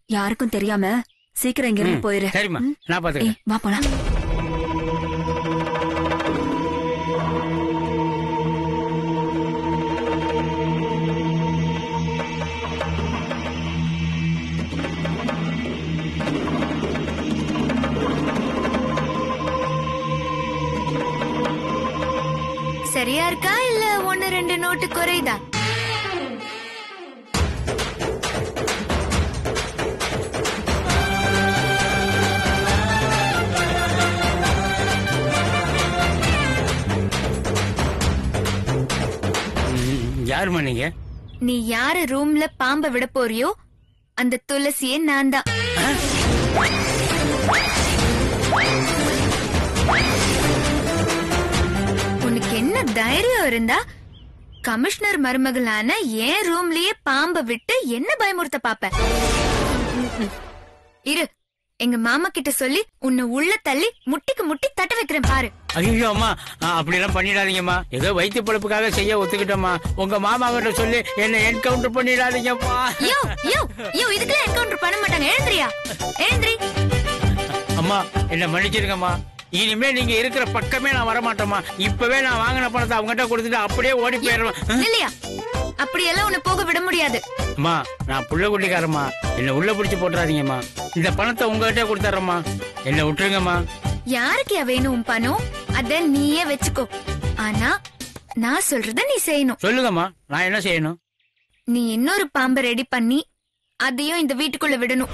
யாருக்கும் தெரியாம சீக்கிரம் இங்க இருந்து ம், போயிரு சரிம்மா ம். நான் ஏய் பாத்துக்கிறேன் வா போலாம் சரியா இருக்கா இல்ல ஒன்னு ரெண்டு நோட்டு குறையுதா ம், யாரும்மா நீங்க நீ யாரு ரூம்ல பாம்ப விட போறியோ அந்த துளசியே நான் தான் உனக்கு என்ன தைரியம் இருந்தா கமிஷனர் மருமகளான என் ரூம்லயே பாம்ப விட்டு என்ன பயமுறுத்த பாப்ப இரு எங்க மாமா கிட்ட சொல்லி உன்னை உள்ள தள்ளி முட்டிக்கு முட்டி தட்ட வைக்கிறேன் பாரு ஐயோ அம்மா ஆ, அப்படிலாம் பண்ணிடாதீங்கம்மா ஏதோ வயிற்று பொழப்புக்காக செய்ய ஒத்துக்கிட்டோம்மா உங்க மாமா கிட்ட சொல்லி என்ன என்கவுண்டர் பண்ணிடாதீங்கம்மா யோ யோ யோ இதுக்கெல்லாம் என்கவுண்டர் பண்ண மாட்டாங்க எழுந்திரியா எழுந்திரி அம்மா என்ன மன்னிச்சிருங்கம்மா இனிமே நீங்க இருக்கிற பக்கமே நான் வரமாட்டேம்மா இப்பவே நான் வாங்கின பணத்தை அவங்ககிட்ட கொடுத்துட்டு அப்படியே ஓடி போயிடுவேன் இல்லையா அப்படியெல்லாம் உன்னை போக விட முடியாது அம்மா நான் புள்ள குட்டிக்காரம்மா என்ன உள்ள பிடிச்சு போட்டுறாதீங்கம்மா இந்த பணத்தை உங்ககிட்ட கொடுத்துறேம்மா என்ன விட்டுருங்கம்மா யாருக்கியா வேணும் உன் பணம் அத நீயே வச்சுக்கோ ஆனா நான் சொல்றத நீ செய்யணும் சொல்லுங்கம்மா நான் என்ன செய்யணும் நீ இன்னொரு பாம்பை ரெடி பண்ணி அதையும் இந்த வீட்டுக்குள்ள விடணும்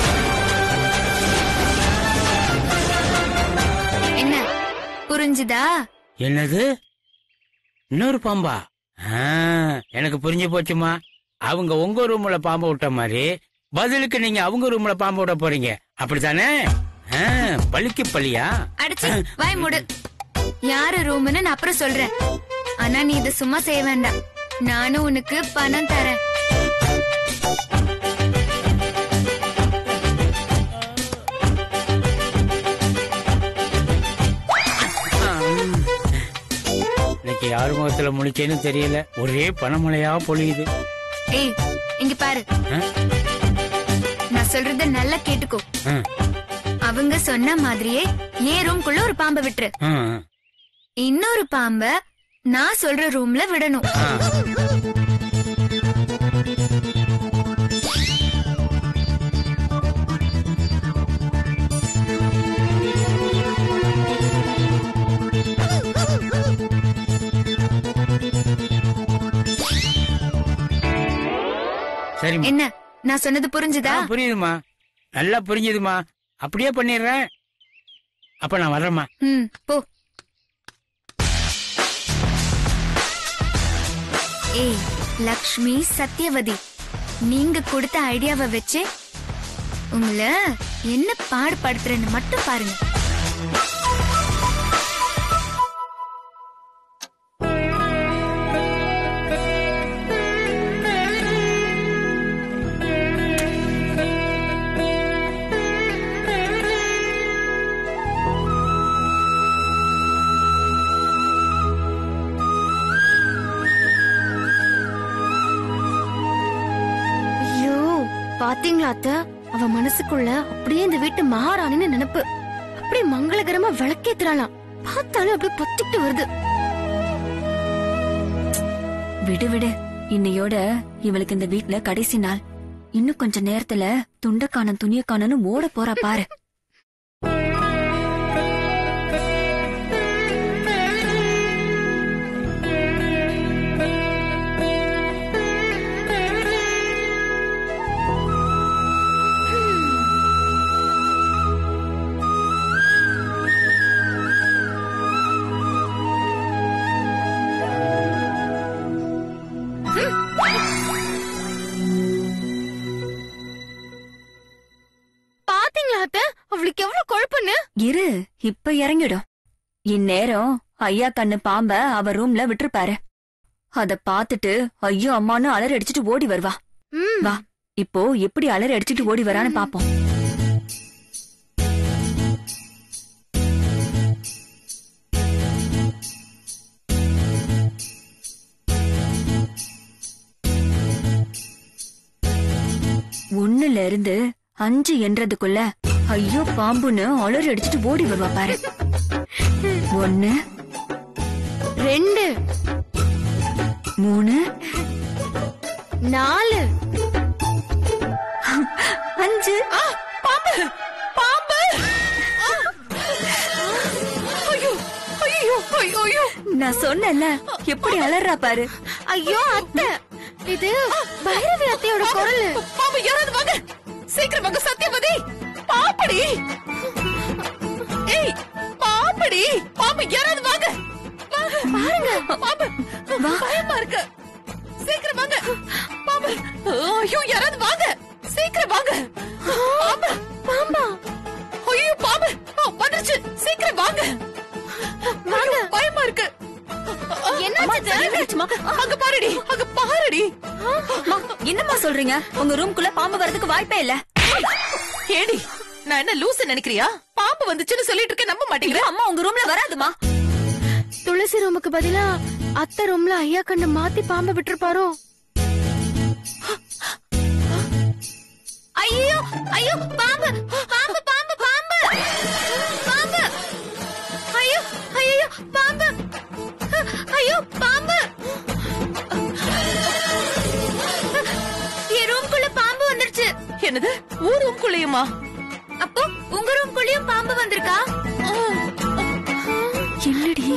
என்ன புரிஞ்சுதா என்னது இன்னொரு பாம்பா ஆ, எனக்கு புரிஞ்சு போச்சுமா அவங்க உங்க ரூம்ல பாம்பு விட்ட மாதிரி பதிலுக்கு நீங்க அவங்க ரூம்ல பாம்பு விட போறீங்க அப்படித்தானே ஆ, பலிக்கு பலியா அடிச்சு வாய் மூடு யாரு ரூம்னு நான் அப்புறம் சொல்றேன் ஆனா நீ இத சும்மா செய்ய வேண்டாம் நானும் உனக்கு பணம் தரேன் ஆ, ம். இன்னைக்கு யாரு முகத்துல முழிச்சேன்னு தெரியல ஒரே பணமழையா பொழியுது ஏய் இங்க பாரு ஆ? நான் சொல்றத நல்லா கேட்டுக்கோ ஆ, அவங்க சொன்ன மாதிரியே ஏன் ரூம்குள்ள ஒரு பாம்பை விட்டுரு ஆ, இன்னொரு பாம்ப நான் சொல்ற ரூம்ல விடணும் ஆ. சரிம்மா என்ன நான் சொன்னது புரிஞ்சுதா ஆ, புரியுதுமா நல்லா புரிஞ்சுதுமா அப்படியே பண்ணிடுறேன் அப்ப நான் வர்றேம்மா ம் போ ஏய் லக்ஷ்மி சத்யவதி நீங்க கொடுத்த ஐடியாவை வச்சு உங்களை என்ன பாடுபடுத்துறேன்னு மட்டும் பாருங்க ஐயோ பாத்தீங்களா அத்த அவ மனசுக்குள்ள அப்படியே இந்த வீட்டு மகாராணின்னு நினைப்பு அப்படியே மங்களகரமா விளக்கேத்துறாளாம் பார்த்தாலும் அப்படியே பத்திட்டு வருது விடு விடு இன்னையோட இவளுக்கு இந்த வீட்ல கடைசி நாள் இன்னும் கொஞ்ச நேரத்துல துண்டக்கான துணியக்கானு ஓட போறா பாரு பாத்தீங்களா அத்த அவளுக்கு எவ்வளவு குழப்பன்னு இரு இப்ப இறங்கிடும் இந்நேரம் ஐயா கண்ணு பாம்ப அவ ரூம்ல விட்டுருப்பாரு அத பாத்துட்டு ஐயோ அம்மான்னு அலறி அடிச்சிட்டு ஓடி வருவா ம், வா இப்போ எப்படி அலறி அடிச்சிட்டு ஓடி வரான்னு பாப்போம் ஒண்ணுல இருந்து அஞ்சு என்றதுக்குள்ள ஐயோ பாம்புன்னு அலறி அடிச்சிட்டு ஓடி வருவா பாரு ஒன்னு ரெண்டு மூணு நாலு அஞ்சு பாம்பு பாம்பு ஐயோ ஐயோ ஐயோ ஐயோ நான் சொன்னேன்ல எப்படி அலறா பாரு ஐயோ அத்தை இது பைரவி அத்தையோட குரல் பாம்பு யாராவது வாங்க சீக்கிரம் வாங்க சத்தியவதி பாம்படி ஏய் பாம்படி பாம்பு யாராவது வாங்க வாங்க பாருங்க பாம்பு பயமா இருக்கு சீக்கிரம் வாங்க பாம்பு ஐயோ யாராவது வாங்க சீக்கிரம் வாங்க பாம்பு பாம்பா ஐயோ பாம்பு ஆ, வந்துருச்சு சீக்கிரம் வாங்க வாங்க பயமா இருக்கு என்னாச்சு என்னாச்சும்மா? அங்க பாருடி அங்க பாருடி அம்மா, என்னம்மா சொல்றீங்க உங்க ரூம்குள்ள பாம்பு வரதுக்கு வாய்ப்பே இல்ல ஏடி நான் என்ன லூசு நினைக்கிறியா பாம்பு வந்துச்சுன்னு சொல்லிட்டு இருக்க நம்ப மாட்டேங்கிற அம்மா உங்க ரூம்ல வராதுமா துளசி ரூமுக்கு பதிலா அத்தை ரூம்ல ஐயா கண்ணு மாத்தி பாம்பை விட்டுருப்பாரோ ஐயோ ஐயோ பாம்பு பாம்பு பாம்பு பாம்பு பாம்பு ஐயோ ஐயோ பாம்பு ஐயோ பாம்பு என் ரூம்குள்ள பாம்பு வந்துருச்சு என்னது ஊர் ரூம்குள்ளேயுமா அப்போ உங்க ரூம்குள்ளயும் பாம்பு வந்திருக்கா என்னடி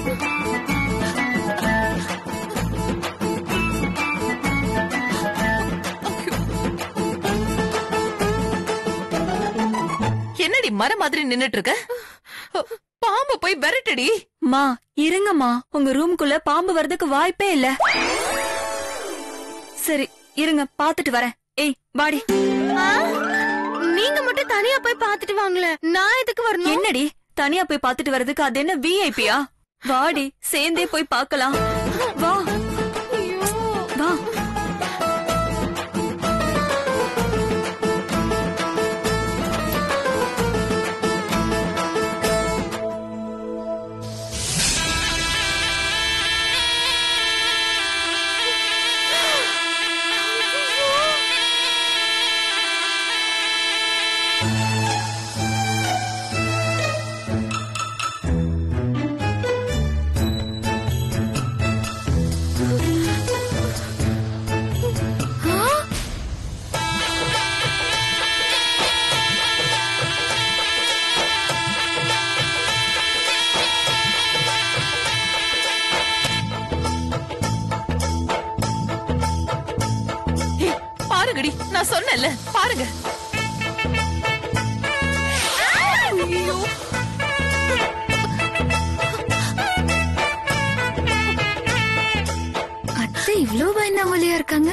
என்னடி மர மாதிரி நின்னுட்டு இருக்க பாம்பு போய் விரட்டடி மா இருங்கம்மா உங்க ரூம்குள்ள பாம்பு வரதுக்கு வாய்ப்பே இல்ல சரி இருங்க பாத்துட்டு வரேன் ஏய் வாடி ஆ? நீங்க மட்டும் தனியா போய் பாத்துட்டு வாங்களே நான் எதுக்கு வரணும் என்னடி தனியா போய் பாத்துட்டு வரதுக்கு அது என்ன விஐபியா வாடி சேர்ந்தே போய் பார்க்கலாம் வா வா ஏய், பாருங்கடி நான் சொன்னேன்ல பாருங்க ஐயோ. அத்தை இவ்ளோ பயந்தாங்கோலியா இருக்காங்க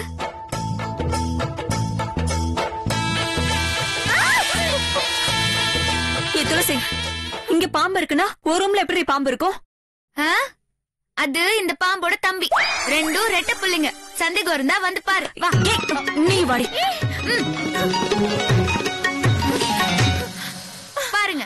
ஏ துளசி இங்க பாம்பு இருக்குன்னா ஒரு ரூம்ல எப்படி பாம்பு இருக்கும் ஆ? அது இந்த பாம்போட தம்பி ரெண்டும் ரெட்டை புள்ளைங்க சந்தேகம் இருந்தா வந்து பாரு வா ஏய், நீ வாடி பாருங்க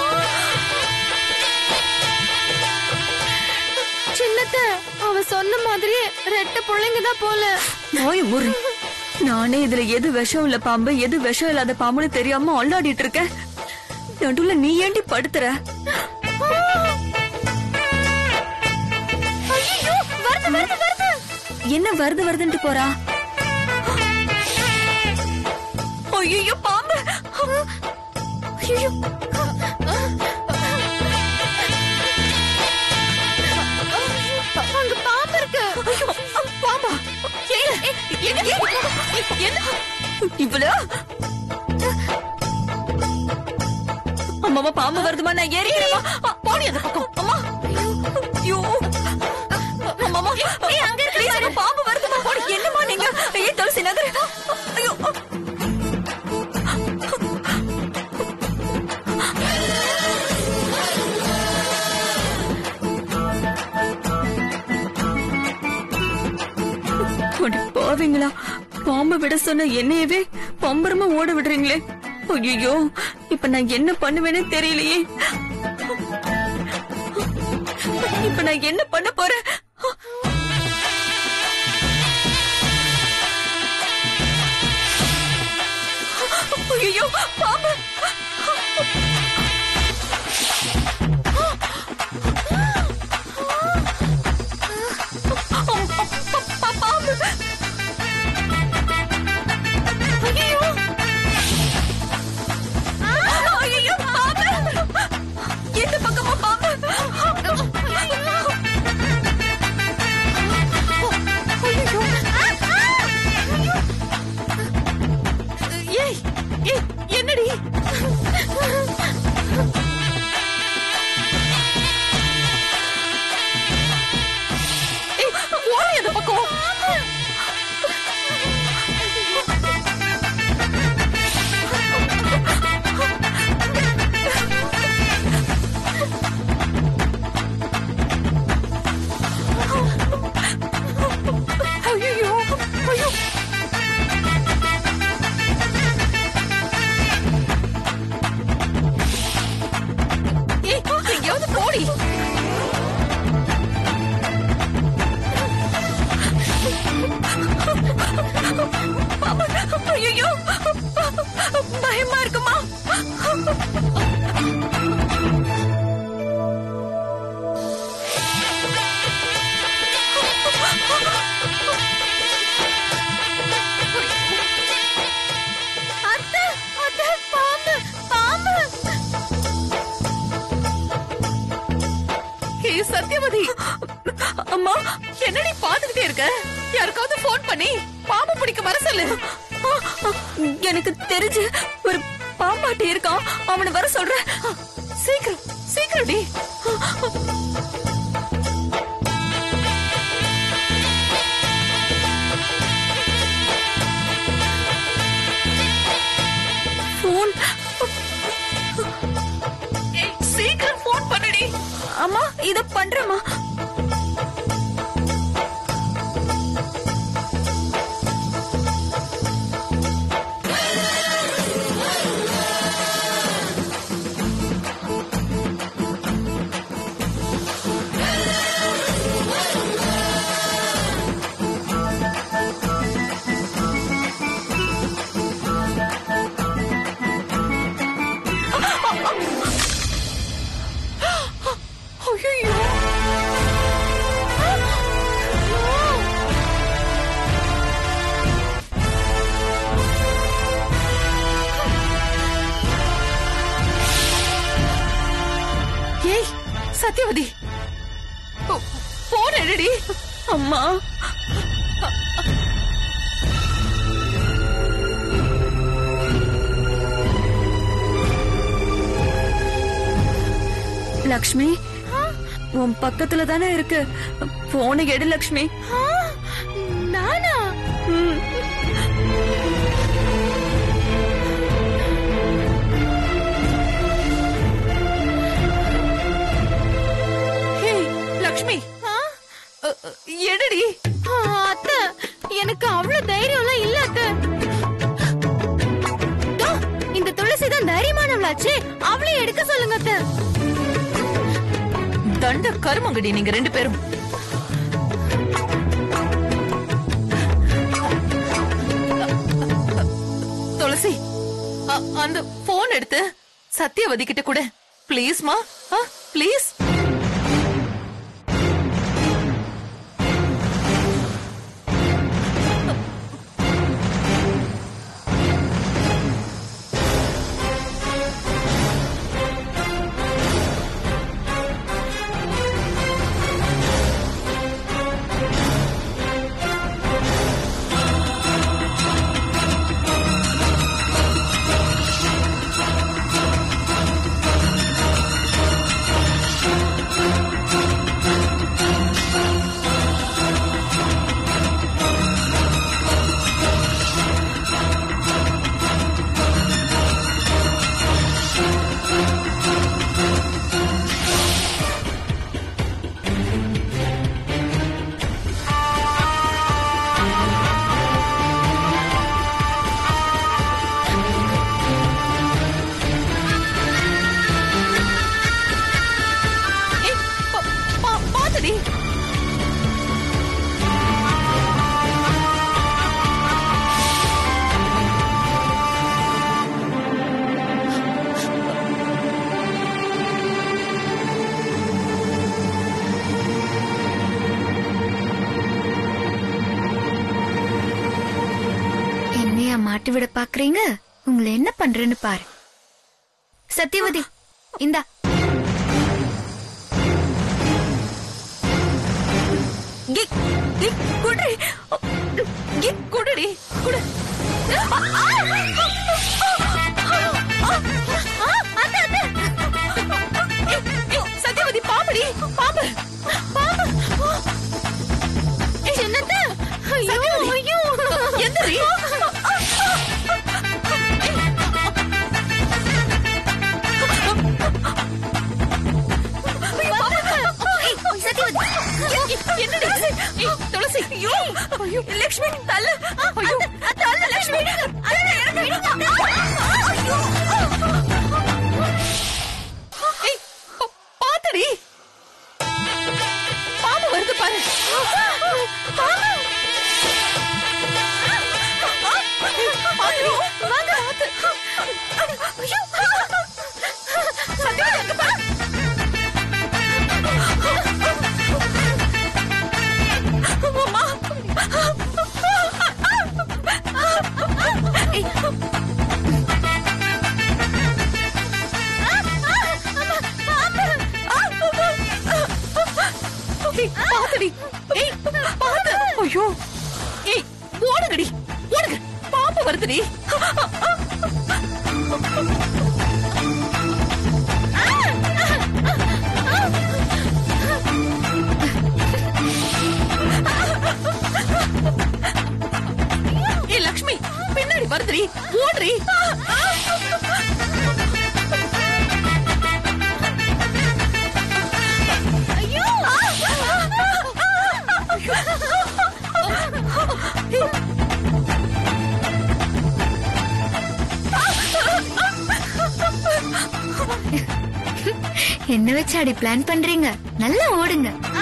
சின்னத்த அவ சொன்ன மாதிரியே ரெட்ட பிள்ளைங்க தான் போல நோய் முறி நானே இதுல எது விஷம் இல்ல பாம்பு எது விஷம் இல்லாத பாம்புன்னு தெரியாம அல்லாடிட்டு இருக்கேன் நடுவுல நீ ஏண்டி படுத்துற ஐயோ வருது வருது வருது என்ன வருது வருதுன்ட்டு போறா ஐயோ பாம்பு ஐயோ அங்க பாம்பு இருக்கு பாம்பா ஏங்க, எங்க, என்ன இவ்வளவு அம்மாமா பாம்பு வருதுமா நான் ஏறிக்கிறேமா போடி அந்த பக்கம் அம்மா ஐயோ அம்மாமா அங்க இருக்கு பாம்பு வருதுமா போடி என்னமா நீங்க ஏ துளசி நகர் ஐயோ அடி பாவீங்களா பாம்பை விட சொன்ன என்னையவே பம்பரமா ஓட விடுறீங்களே ஐயோ இப்ப நான் என்ன பண்ணுவேன்னு தெரியலையே இப்ப நான் என்ன பண்ண போறேன் ஐயோ பாம்பு பாம்பு ஐயோ ஐயோ பாம்பு எந்த பக்கமா பாம்பு ஏய் ஏய் என்னடி ஏய் ஓடி அந்த பக்கம் ஐயோ ஐயோ ஏய் எங்கேயாவது போடி ஐயோ பயமா இருக்குமா அத்தை அத்தை பாம்பு பாம்பு ஏய் சத்யவதி அம்மா என்னடி பாத்துக்கிட்டே இருக்க யாருக்காவது ஃபோன் பண்ணி பாம்பு பிடிக்க வர சொல்லு ஆ, ஆ, எனக்கு தெரிஞ்சு ஒரு பாம்பாட்டி இருக்கான் அவனை வர சொல்றேன் சீக்கிரம் சீக்கிரம் டி போன் ஏய் சீக்கிரம் ஃபோன் பண்ணுடி அம்மா இத பண்றேம்மா ஐயோ ஏய் சத்யவதி போன் எடுடி அம்மா லக்ஷ்மி உன் பக்கத்துல தானே இருக்கு போனை எடு லக்ஷ்மி நானா ம். ஏய் லக்ஷ்மி அ, அ, எடுடி ஆ, அத்தை எனக்கு அவ்வளவு தைரியம்லாம் இல்ல அத்தை தோ, இந்த துளசி தான் தைரியமானவளாச்சே அவளே எடுக்க சொல்லுங்க அத்தை தண்ட கருமங்கடி நீங்க ரெண்டு பேரும் துளசி அ- அந்த போன் எடுத்து சத்யவதி கிட்ட கூட ப்ளீஸ்மா ப்ளீஸ் ஆ மாட்டி விட பாக்குறீங்க உங்களை என்ன பண்றேன்னு பாரு சத்யவதி இந்தா கி கி குடி கி குடுடி குடு சத்யவதி பாம்படி பாம்பு பாம்பு என்னத்த ஐயோ ஐயோ எந்திரி என்னடி ஏய், துளசி ஐயோ ஐயோ லட்சுமி தள்ளு ஐயோ தள்ளு லட்சுமி ஐயோ ஏய் பா- பாத்துடி பாம்பு வருது பாரு பாம்பு பாத்துடி வாங்க பாத்து ஐயோ சத்யவதி அங்க பாரு அம்மா ஏய். ஏய், பாத்துடி ஏய் பாத்து ஐயோ ஏய் ஓடுங்கடி ஓடுங்க பாம்பு வருதுடி ஏய் லக்ஷ்மி பின்னாடி வருதுடி ஓடுறி ஐயோ என்ன வச்சு அடி பிளான் பண்றீங்க நல்லா ஓடுங்க